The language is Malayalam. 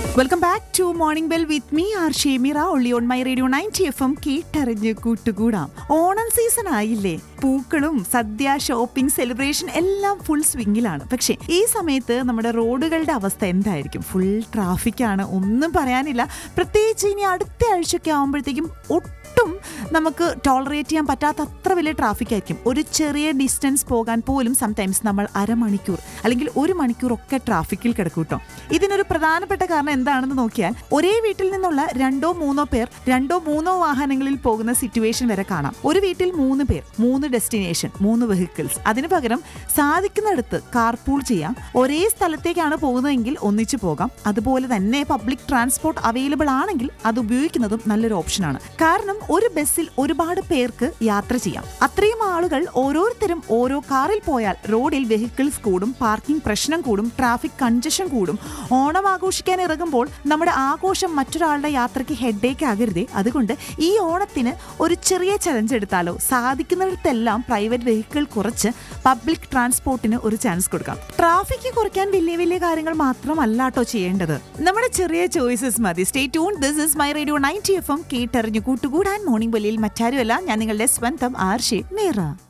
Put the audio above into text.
welcome back to morning bell with me R Shemira only on my radio ninety F M കേട്ടറിഞ്ഞ് കൂട്ടുകൂടാം ഓണം സീസൺ ആയില്ലേ പൂക്കളും സദ്യ ഷോപ്പിംഗ് സെലിബ്രേഷൻ എല്ലാം ഫുൾ സ്വിങ്ങിലാണ് പക്ഷേ ഈ സമയത്ത് നമ്മുടെ റോഡുകളുടെ അവസ്ഥ എന്തായിരിക്കും ഫുൾ ട്രാഫിക്കാണ് ഒന്നും പറയാനില്ല പ്രത്യേകിച്ച് ഇനി അടുത്ത ആഴ്ചയൊക്കെ ആകുമ്പോഴത്തേക്കും ഒട്ടും നമുക്ക് ടോളറേറ്റ് ചെയ്യാൻ പറ്റാത്ത അത്ര വലിയ ട്രാഫിക് ആയിരിക്കും ഒരു ചെറിയ ഡിസ്റ്റൻസ് പോകാൻ പോലും സംടൈംസ് നമ്മൾ അരമണിക്കൂർ അല്ലെങ്കിൽ ഒരു മണിക്കൂർ ഒക്കെ ട്രാഫിക്കിൽ കിടക്കും കേട്ടോ ഇതിനൊരു പ്രധാനപ്പെട്ട കാരണം എന്താണെന്ന് നോക്കിയാൽ ഒരേ വീട്ടിൽ നിന്നുള്ള രണ്ടോ മൂന്നോ പേർ രണ്ടോ മൂന്നോ വാഹനങ്ങളിൽ പോകുന്ന സിറ്റുവേഷൻ വരെ കാണാം ഒരു വീട്ടിൽ മൂന്ന് പേർ മൂന്ന് ഡെസ്റ്റിനേഷൻ മൂന്ന് വെഹിക്കിൾസ് അതിന് പകരം സാധിക്കുന്നിടത്ത് കാർപൂൾ ചെയ്യാം ഒരേ സ്ഥലത്തേക്കാണ് പോകുന്നതെങ്കിൽ ഒന്നിച്ചു പോകാം അതുപോലെ തന്നെ പബ്ലിക് ട്രാൻസ്പോർട്ട് അവൈലബിൾ ആണെങ്കിൽ അത് ഉപയോഗിക്കുന്നതും നല്ലൊരു ഓപ്ഷനാണ് കാരണം ഒരു ബസ്സിൽ ഒരുപാട് പേർക്ക് യാത്ര ചെയ്യാം അത്രയും ആളുകൾ ഓരോരുത്തരും ഓരോ കാറിൽ പോയാൽ റോഡിൽ വെഹിക്കിൾസ് കൂടും പാർക്കിംഗ് പ്രശ്നം കൂടും ട്രാഫിക് കൺജഷൻ കൂടും ഓണം ആഘോഷിക്കാൻ ഇറങ്ങുമ്പോൾ നമ്മുടെ ആഘോഷം മറ്റൊരാളുടെ യാത്രയ്ക്ക് ഹെഡേക്ക് ആകരുതേ അതുകൊണ്ട് ഈ ഓണത്തിന് ഒരു ചെറിയ ചലഞ്ച് എടുത്താലോ സാധിക്കുന്നിടത്തെല്ലാം പ്രൈവറ്റ് വെഹിക്കിൾ കുറച്ച് പബ്ലിക് ട്രാൻസ്പോർട്ടിന് ഒരു ചാൻസ് കൊടുക്കാം ട്രാഫിക് കുറയ്ക്കാൻ വലിയ വലിയ കാര്യങ്ങൾ മാത്രമല്ല കേട്ടോ ചെയ്യേണ്ടത് നമ്മുടെ ചെറിയ ചോയ്സസ് മതി stay tune this is my radio ninety F M കേട്ടറിഞ്ഞു കൂട്ടുകൂടാൻ മോർണിംഗ് ബൊലിയിൽ മറ്റാരുമല്ല ഞാൻ നിങ്ങളുടെ സ്വന്തം ആർഷി മീറ